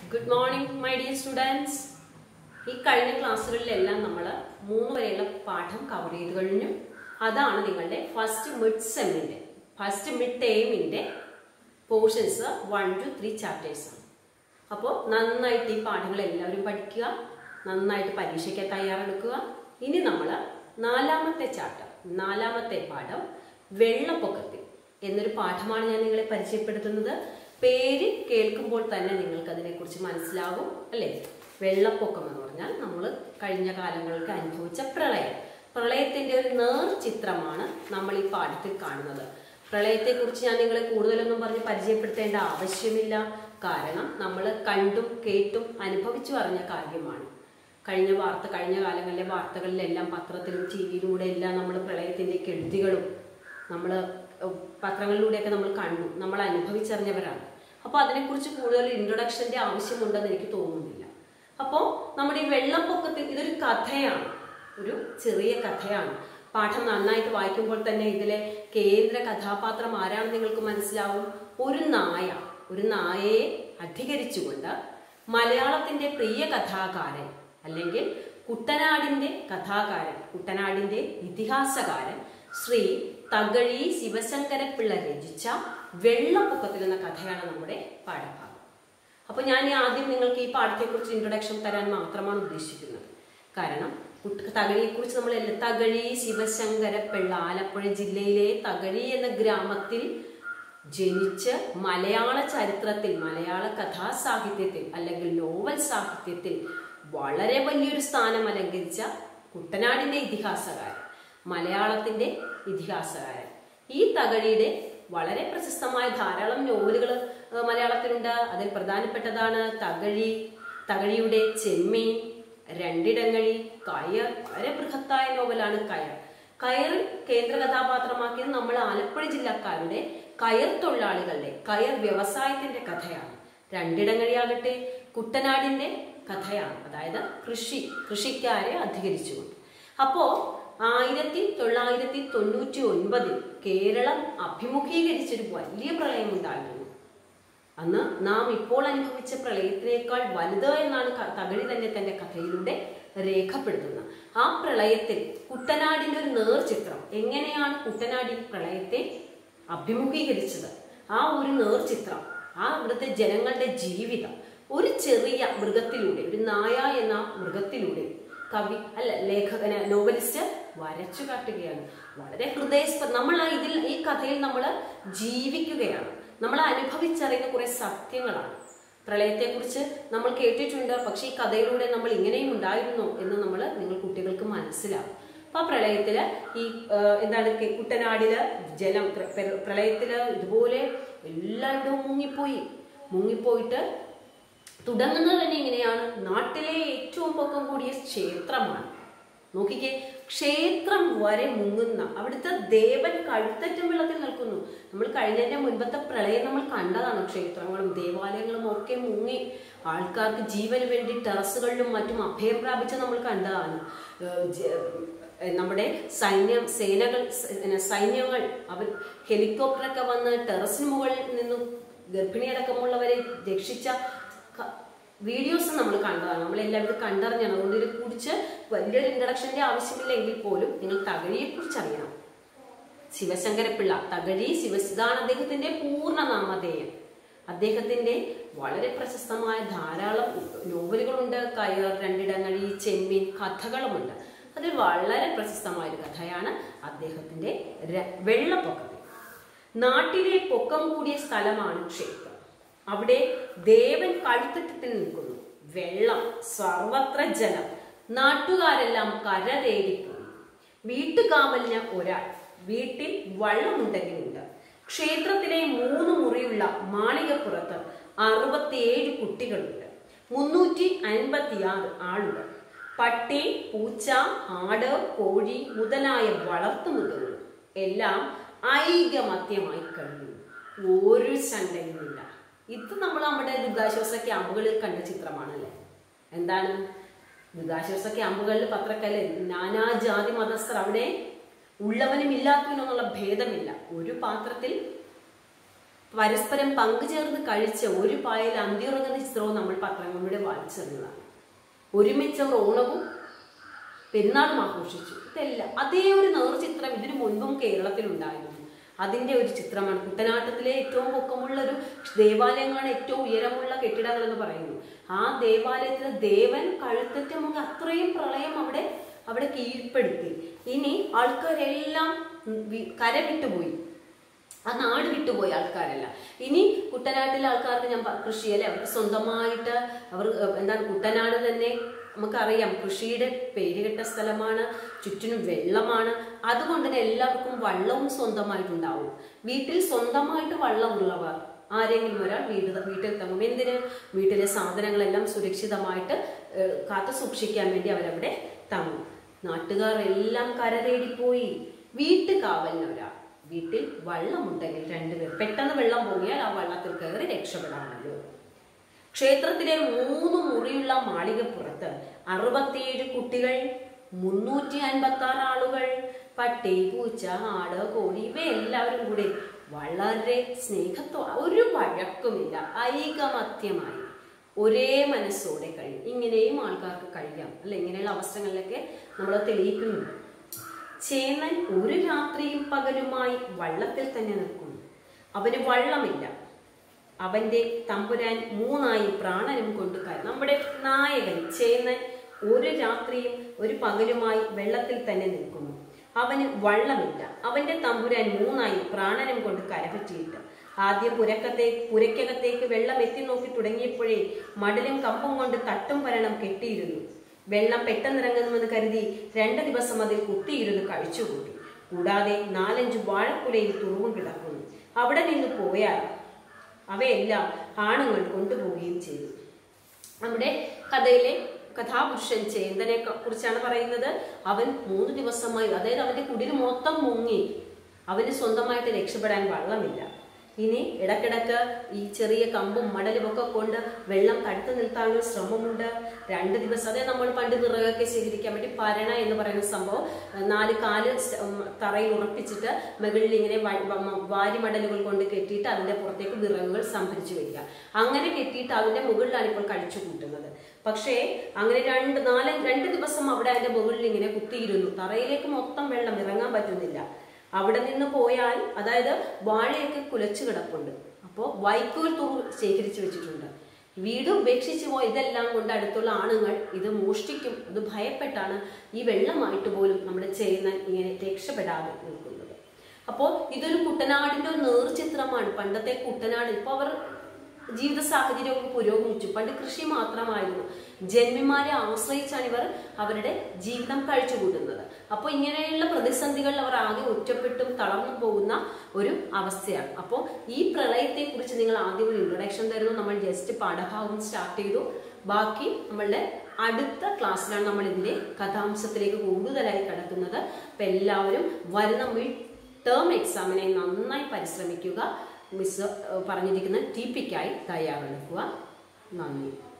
good morning my dear students ഈ കഴിഞ്ഞ ക്ലാസ്സുകളിലെല്ലാം നമ്മൾ മൂന്ന് വരെയുള്ള പാഠം കവർ ചെയ്ത് കഴിഞ്ഞു അതാണ് നിങ്ങളുടെ ഫസ്റ്റ് മിഡ് സെമ്മിൻ്റെ ഫസ്റ്റ് മിഡ് ടേമിൻ്റെ portions one two three chapters അപ്പോൾ നന്നായിട്ട് ഈ പാഠങ്ങൾ എല്ലാവരും പഠിക്കുക നന്നായിട്ട് പരീക്ഷയ്ക്ക് തയ്യാറെടുക്കുക ഇനി നമ്മൾ നാലാമത്തെ ചാപ്റ്റർ നാലാമത്തെ പാഠം വെള്ളപ്പൊക്കത്തിൽ എന്നൊരു പാഠമാണ് ഞാൻ നിങ്ങളെ പരിചയപ്പെടുത്തുന്നത് പേര് കേൾക്കുമ്പോൾ തന്നെ നിങ്ങൾക്ക് അതിനെക്കുറിച്ച് മനസ്സിലാകും അല്ലേ വെള്ളപ്പൊക്കം എന്ന് പറഞ്ഞാൽ നമ്മൾ കഴിഞ്ഞ കാലങ്ങൾക്ക് അനുഭവിച്ച പ്രളയം പ്രളയത്തിന്റെ ഒരു നേർ ചിത്രമാണ് നമ്മൾ ഈ പാഠത്തിൽ കാണുന്നത് പ്രളയത്തെക്കുറിച്ച് ഞാൻ നിങ്ങളെ കൂടുതലൊന്നും പറഞ്ഞ് പരിചയപ്പെടുത്തേണ്ട ആവശ്യമില്ല കാരണം നമ്മൾ കണ്ടും കേട്ടും അനുഭവിച്ചു അറിഞ്ഞ കാര്യമാണ് കഴിഞ്ഞ വാർത്ത കഴിഞ്ഞ കാലങ്ങളിലെ വാർത്തകളിലെല്ലാം പത്രത്തിലും ടി വിയിലൂടെ എല്ലാം നമ്മൾ പ്രളയത്തിന്റെ കെടുതികളും നമ്മൾ പത്രങ്ങളിലൂടെയൊക്കെ നമ്മൾ കണ്ടു നമ്മൾ അനുഭവിച്ചറിഞ്ഞവരാണ് അപ്പോൾ അതിനെക്കുറിച്ച് കൂടുതൽ ഇൻട്രൊഡക്ഷന്റെ ആവശ്യമുണ്ടെന്ന് എനിക്ക് തോന്നുന്നില്ല അപ്പോൾ നമ്മുടെ ഈ വെള്ളപ്പൊക്കത്തിൽ ഇതൊരു കഥയാണ് ഒരു ചെറിയ കഥയാണ് പാഠം നന്നായിട്ട് വായിക്കുമ്പോൾ തന്നെ ഇതിലെ കേന്ദ്ര കഥാപാത്രം ആരാണെന്ന് നിങ്ങൾക്ക് മനസ്സിലാവും ഒരു നായ ഒരു നായയെ അധികരിച്ചുകൊണ്ട് മലയാളത്തിന്റെ പ്രിയ കഥാകാരൻ അല്ലെങ്കിൽ കുട്ടനാടിന്റെ കഥാകാരൻ കുട്ടനാടിന്റെ ഇതിഹാസകാരൻ ശ്രീ തകഴി ശിവശങ്കരപ്പിള്ള രചിച്ച വെള്ളപ്പൊക്കത്തിൽ എന്ന കഥയാണ് നമ്മുടെ പാഠഭാഗം അപ്പൊ ഞാൻ ആദ്യം നിങ്ങൾക്ക് ഈ പാഠത്തെക്കുറിച്ച് ഇൻട്രൊഡക്ഷൻ തരാൻ മാത്രമാണ് ഉദ്ദേശിക്കുന്നത് കാരണം തകഴിയെ കുറിച്ച് നമ്മൾ എല്ലാ തകഴി ശിവശങ്കരപ്പിള്ള ആലപ്പുഴ ജില്ലയിലെ തകഴി എന്ന ഗ്രാമത്തിൽ ജനിച്ച് മലയാള ചരിത്രത്തിൽ മലയാള കഥാസാഹിത്യത്തിൽ അല്ലെങ്കിൽ നോവൽ സാഹിത്യത്തിൽ വളരെ വലിയൊരു സ്ഥാനം അലങ്കരിച്ച കുട്ടനാടിന്റെ ഇതിഹാസകാരൻ മലയാളത്തിന്റെ ഇതിഹാസകാരൻ ഈ തകഴിയുടെ വളരെ പ്രശസ്തമായ ധാരാളം നോവലുകൾ മലയാളത്തിലുണ്ട് അതിൽ പ്രധാനപ്പെട്ടതാണ് തകഴി തകഴിയുടെ ചെമ്മീൻ രണ്ടിടങ്ങഴി കയർ വളരെ ബൃഹത്തായ നോവലാണ് കയർ കയർ കേന്ദ്ര കഥാപാത്രമാക്കിയത് നമ്മൾ ആലപ്പുഴ ജില്ലക്കാരുടെ കയർ തൊഴിലാളികളുടെ കയർ വ്യവസായത്തിന്റെ കഥയാണ് രണ്ടിടങ്ങഴിയാകട്ടെ കുട്ടനാടിന്റെ കഥയാണ് അതായത് കൃഷി കൃഷിക്കാരെ അധികരിച്ചുകൊണ്ട് അപ്പോ ആയിരത്തി തൊള്ളായിരത്തി തൊണ്ണൂറ്റി ഒൻപതിൽ കേരളം അഭിമുഖീകരിച്ചൊരു വലിയ പ്രളയം ഉണ്ടായിരുന്നു അന്ന് നാം ഇപ്പോൾ അനുഭവിച്ച പ്രളയത്തിനേക്കാൾ വലുത് എന്നാണ് തകഴി തന്നെ തന്റെ കഥയിലൂടെ രേഖപ്പെടുത്തുന്നത് ആ പ്രളയത്തിൽ കുട്ടനാടിന്റെ ഒരു നേർചിത്രം എങ്ങനെയാണ് കുട്ടനാട് ഈ പ്രളയത്തെ അഭിമുഖീകരിച്ചത് ആ ഒരു നേർചിത്രം ആ ഇവിടുത്തെ ജനങ്ങളുടെ ജീവിതം ഒരു ചെറിയ മൃഗത്തിലൂടെ ഒരു നായ എന്ന മൃഗത്തിലൂടെ കവി അല്ല ലേഖകന് നോവലിസ്റ്റ് വരച്ചു കാട്ടുകയാണ് വളരെ ഹൃദയസ്പ നമ്മൾ ഇതിൽ ഈ കഥയിൽ നമ്മൾ ജീവിക്കുകയാണ് നമ്മൾ അനുഭവിച്ചറിയുന്ന കുറെ സത്യങ്ങളാണ് പ്രളയത്തെക്കുറിച്ച് നമ്മൾ കേട്ടിട്ടുണ്ട് പക്ഷേ ഈ കഥയിലൂടെ നമ്മൾ ഇങ്ങനെയും ഉണ്ടായിരുന്നു എന്ന് നമ്മൾ നിങ്ങൾ കുട്ടികൾക്ക് മനസ്സിലാവും അപ്പൊ ആ പ്രളയത്തില് ഈ എന്താണ് കുട്ടനാടില് ജലം പ്രളയത്തില് ഇതുപോലെ എല്ലായിടവും മുങ്ങിപ്പോയി മുങ്ങിപ്പോയിട്ട് തുടങ്ങുന്നത് തന്നെ ഇങ്ങനെയാണ് നാട്ടിലെ ഏറ്റവും പൊക്കം കൂടിയ ക്ഷേത്രമാണ് നോക്കിക്കേ ക്ഷേത്രം വരെ മുങ്ങുന്ന അവിടുത്തെ ദേവൻ കഴുത്തറ്റം വെള്ളത്തിൽ നിൽക്കുന്നു നമ്മൾ കഴിഞ്ഞതിന്റെ മുൻപത്തെ പ്രളയം നമ്മൾ കണ്ടതാണ് ക്ഷേത്രങ്ങളും ദേവാലയങ്ങളും ഒക്കെ മുങ്ങി ആൾക്കാർക്ക് ജീവന് വേണ്ടി ടെറസുകളിലും മറ്റും അഭയം പ്രാപിച്ച് നമ്മൾ കണ്ടതാണ് നമ്മുടെ സൈന്യം സേനകൾ സൈന്യങ്ങൾ അവർ ഹെലികോപ്റ്ററൊക്കെ വന്ന് ടെറസിന് മുകളിൽ നിന്നും ഗർഭിണിയടക്കമുള്ളവരെ രക്ഷിച്ച വീഡിയോസ് നമ്മൾ കണ്ടതാണ് നമ്മൾ എല്ലാവരും കണ്ടറിഞ്ഞാണ് അതുകൊണ്ട് ഇതിനെ കുറിച്ച് വലിയൊരു ഇൻട്രഡക്ഷന്റെ ആവശ്യമില്ല എങ്കിൽ പോലും നിങ്ങൾ തകഴിയെ കുറിച്ച് അറിയണം ശിവശങ്കരപ്പിള്ള തകഴി ശിവ ഇതാണ് അദ്ദേഹത്തിന്റെ പൂർണ്ണ നാമധേയം അദ്ദേഹത്തിന്റെ വളരെ പ്രശസ്തമായ ധാരാളം നോവലുകളുണ്ട് കയർ രണ്ടിടങ്ങഴി ചെമ്മീൻ കഥകളുമുണ്ട് അതിൽ വളരെ പ്രശസ്തമായ ഒരു കഥയാണ് അദ്ദേഹത്തിന്റെ വെള്ളപ്പൊക്കത്തിൽ നാട്ടിലെ പൊക്കം കൂടിയ സ്ഥലമാണ് ക്ഷേത്രം അവിടെ ദേവൻ കഴുത്തറ്റത്തിൽ നിൽക്കുന്നു വെള്ളം സർവത്ര ജലം നാട്ടുകാരെല്ലാം കര തേടിപ്പോയി വീട്ടുകാവലിന് ഒരാൾ വീട്ടിൽ വള്ളമുണ്ടെങ്കിലുണ്ട് ക്ഷേത്രത്തിലെ മൂന്ന് മുറിയുള്ള മാളികപ്പുറത്ത് അറുപത്തിയേഴ് കുട്ടികളുണ്ട് മുന്നൂറ്റി അൻപത്തിയാറ് ആളുകൾ പട്ടി പൂച്ച ആട് കോഴി മുതലായ വളർത്തുമൃഗങ്ങൾ എല്ലാം ഐകമത്യമായി കഴിയുന്നു ഒരു ശങ്കയുമില്ല ഇത് നമ്മൾ നമ്മുടെ ദുരിതാശ്വാസ ക്യാമ്പുകളിൽ കണ്ട ചിത്രമാണല്ലേ എന്താണ് ദുരിതാശ്വാസ ക്യാമ്പുകളിൽ പത്രക്കല്ല് നാനാജാതി മതസ്ഥർ അവിടെ ഉള്ളവനും ഇല്ലാത്തവനും എന്നുള്ള ഭേദമില്ല ഒരു പാത്രത്തിൽ പരസ്പരം പങ്കുചേർന്ന് കഴിച്ച ഒരു പായൽ അന്തിയുറങ്ങുന്ന ചിത്രവും നമ്മൾ പത്രങ്ങളിലൂടെ വായിച്ചറിഞ്ഞതാണ് ഒരുമിച്ച് അവർ ഓണവും പെരുന്നാളും ആഘോഷിച്ചു ഇതെല്ലാം അതേ ഒരു നേർചിത്രം ഇതിനു മുൻപും കേരളത്തിലുണ്ടായിരുന്നു അതിന്റെ ഒരു ചിത്രമാണ് കുട്ടനാട്ടത്തിലെ ഏറ്റവും പൊക്കമുള്ള ഒരു ദേവാലയങ്ങളാണ് ഏറ്റവും ഉയരമുള്ള കെട്ടിടങ്ങൾ എന്ന് പറയുന്നു ആ ദേവാലയത്തിലെ ദേവൻ കഴുത്തറ്റ നമുക്ക് അത്രയും പ്രളയം അവിടെ അവിടെ കീഴ്പ്പെടുത്തി ഇനി ആൾക്കാരെല്ലാം വി- കര വിട്ടുപോയി ആ നാട് വിട്ടുപോയി ആൾക്കാരല്ല ഇനി കുട്ടനാട്ടിലെ ആൾക്കാർക്ക് ഞാൻ പ- കൃഷി അല്ലെ അവർക്ക് സ്വന്തമായിട്ട് അവർ ഏഹ്, എന്താണ് കുട്ടനാട് തന്നെ നമുക്കറിയാം കൃഷിയുടെ പേരുകെട്ട സ്ഥലമാണ് ചുറ്റിനും വെള്ളമാണ് അതുകൊണ്ട് തന്നെ എല്ലാവർക്കും വള്ളവും സ്വന്തമായിട്ടുണ്ടാവും വീട്ടിൽ സ്വന്തമായിട്ട് വള്ളമുള്ളവർ ആരെങ്കിലും ഒരാൾ വീട് വീട്ടിൽ തങ്ങും എന്തിന് വീട്ടിലെ സാധനങ്ങളെല്ലാം സുരക്ഷിതമായിട്ട് ഏഹ്, കാത്തു സൂക്ഷിക്കാൻ വേണ്ടി അവരവിടെ തങ്ങും നാട്ടുകാർ എല്ലാം കരതേടിപ്പോയി വീട്ടുകാവലിനൊരാൾ വീട്ടിൽ വള്ളമുണ്ടെങ്കിൽ രണ്ടുപേർ പെട്ടെന്ന് വെള്ളം പൊങ്ങിയാൽ ആ വള്ളത്തിൽ കയറി രക്ഷപ്പെടാമല്ലോ ക്ഷേത്രത്തിലെ മൂന്ന് മുറിയുള്ള മാളികപ്പുറത്ത് അറുപത്തിയേഴ് കുട്ടികൾ മുന്നൂറ്റി അൻപത്തി ആറ് ആളുകൾ പട്ടി പൂച്ച ആട് കോഴി ഇവയെല്ലാവരും കൂടി വളരെ സ്നേഹത്തോ ഒരു വഴക്കുമില്ല ഐകമത്യമായി ഒരേ മനസ്സോടെ കഴിയും ഇങ്ങനെയും ആൾക്കാർക്ക് കഴിയാം അല്ലെ ഇങ്ങനെയുള്ള അവസരങ്ങളിലൊക്കെ നമ്മൾ തെളിയിക്കുന്നുണ്ട് ചേന്നൻ ഒരു രാത്രിയും പകലുമായി വള്ളത്തിൽ തന്നെ നിൽക്കുന്നു അവന് വള്ളമില്ല അവന്റെ തമ്പുരാൻ മൂന്നായി പ്രാണനും കൊണ്ട് കയറി നമ്മുടെ നായകൻ ചേന്നൻ ഒരു രാത്രിയും ഒരു പകലുമായി വെള്ളത്തിൽ തന്നെ നിൽക്കുന്നു അവന് വള്ളമില്ല അവന്റെ തമ്പുരാൻ മൂന്നായി പ്രാണനം കൊണ്ട് കരപറ്റിയിട്ട് ആദ്യം പുരക്കത്തെ പുരക്കകത്തേക്ക് വെള്ളം എത്തി നോക്കി തുടങ്ങിയപ്പോഴേ മടലും കമ്പും കൊണ്ട് തട്ടും പരണം കെട്ടിയിരുന്നു വെള്ളം പെട്ടെന്നിറങ്ങുമെന്ന് കരുതി രണ്ട് ദിവസം അതിൽ കുത്തിയിരുന്ന് കഴിച്ചുകൂട്ടി കൂടാതെ നാലഞ്ച് വാഴക്കുലയിൽ തുറവും കിടക്കുന്നു അവിടെ നിന്ന് പോയാൽ അവയെല്ലാം ആണുങ്ങൾ കൊണ്ടുപോവുകയും ചെയ്തു നമ്മുടെ കഥയിലെ കഥാപുരുഷൻ ചേന്തനെ ക- കുറിച്ചാണ് പറയുന്നത് അവൻ മൂന്ന് ദിവസമായി അതായത് അവന്റെ കുടിൽ മൊത്തം മുങ്ങി അവന് സ്വന്തമായിട്ട് രക്ഷപ്പെടാൻ വള്ളമില്ല ഇനി ഇടക്കിടക്ക് ഈ ചെറിയ കമ്പും മടലും ഒക്കെ കൊണ്ട് വെള്ളം തടുത്തു നിർത്താനുള്ള ശ്രമമുണ്ട് രണ്ട് ദിവസം അതേ നമ്മൾ പണ്ട് വിറകൊക്കെ ശേഖരിക്കാൻ വേണ്ടി പരണ എന്ന് പറയുന്ന സംഭവം ഏഹ് നാല് കാല് സ്റ്റ- ഉം, തറയിൽ ഉറപ്പിച്ചിട്ട് മുകളിൽ ഇങ്ങനെ വ- വ- വാരിമടലുകൾ കൊണ്ട് കെട്ടിയിട്ട് അതിന്റെ പുറത്തേക്ക് വിറകുകൾ സംഭരിച്ചു വരിക അങ്ങനെ കെട്ടിയിട്ട് അതിന്റെ മുകളിലാണ് ഇപ്പോൾ കഴിച്ചു കൂട്ടുന്നത് പക്ഷേ അങ്ങനെ രണ്ട് നാല് രണ്ട് ദിവസം അവിടെ അതിന്റെ മുകളിൽ ഇങ്ങനെ കുത്തിയിരുന്നു തറയിലേക്ക് മൊത്തം വെള്ളം ഇറങ്ങാൻ പറ്റുന്നില്ല അവിടെ നിന്ന് പോയാൽ അതായത് വാഴയൊക്കെ കുലച്ചു കിടപ്പുണ്ട് അപ്പോൾ വൈക്കോൽ തുറു ശേഖരിച്ചു വെച്ചിട്ടുണ്ട് വീട് ഉപേക്ഷിച്ച് പോയി ഇതെല്ലാം കൊണ്ട് അടുത്തുള്ള ആണുങ്ങൾ ഇത് മോഷ്ടിക്കും ഇത് ഭയപ്പെട്ടാണ് ഈ വെള്ളമായിട്ട് പോലും നമ്മുടെ ചെയ്യുന്ന ഇങ്ങനെ രക്ഷപ്പെടാതെ നിൽക്കുന്നത് അപ്പോൾ ഇതൊരു കുട്ടനാടിന്റെ ഒരു നേർചിത്രമാണ് പണ്ടത്തെ കുട്ടനാട് ഇപ്പൊ അവർ ജീവിത സാഹചര്യമൊക്കെ പുരോഗമിച്ചു പണ്ട് കൃഷി മാത്രമായിരുന്നു ജന്മിമാരെ ആശ്രയിച്ചാണ് ഇവർ അവരുടെ ജീവിതം കഴിച്ചുകൂട്ടുന്നത് അപ്പോൾ ഇങ്ങനെയുള്ള പ്രതിസന്ധികളിൽ അവർ ആകെ ഒറ്റപ്പെട്ടും തളർന്നു പോകുന്ന ഒരു അവസ്ഥയാണ് അപ്പോൾ ഈ പ്രളയത്തെ കുറിച്ച് നിങ്ങൾ ആദ്യം ഒരു ഇൻട്രൊഡക്ഷൻ തരുന്നു നമ്മൾ ജസ്റ്റ് പാഠഭാഗം സ്റ്റാർട്ട് ചെയ്തു ബാക്കി നമ്മളുടെ അടുത്ത ക്ലാസ്സിലാണ് നമ്മൾ ഇതിന്റെ കഥാംശത്തിലേക്ക് കൂടുതലായി കടക്കുന്നത് അപ്പൊ എല്ലാവരും വരുന്ന മിഡ് ടേം എക്സാമിനെ നന്നായി പരിശ്രമിക്കുക മിസ് ഏഹ് പറഞ്ഞിരിക്കുന്ന ടി പിക്കായി തയ്യാറെടുക്കുക നന്ദി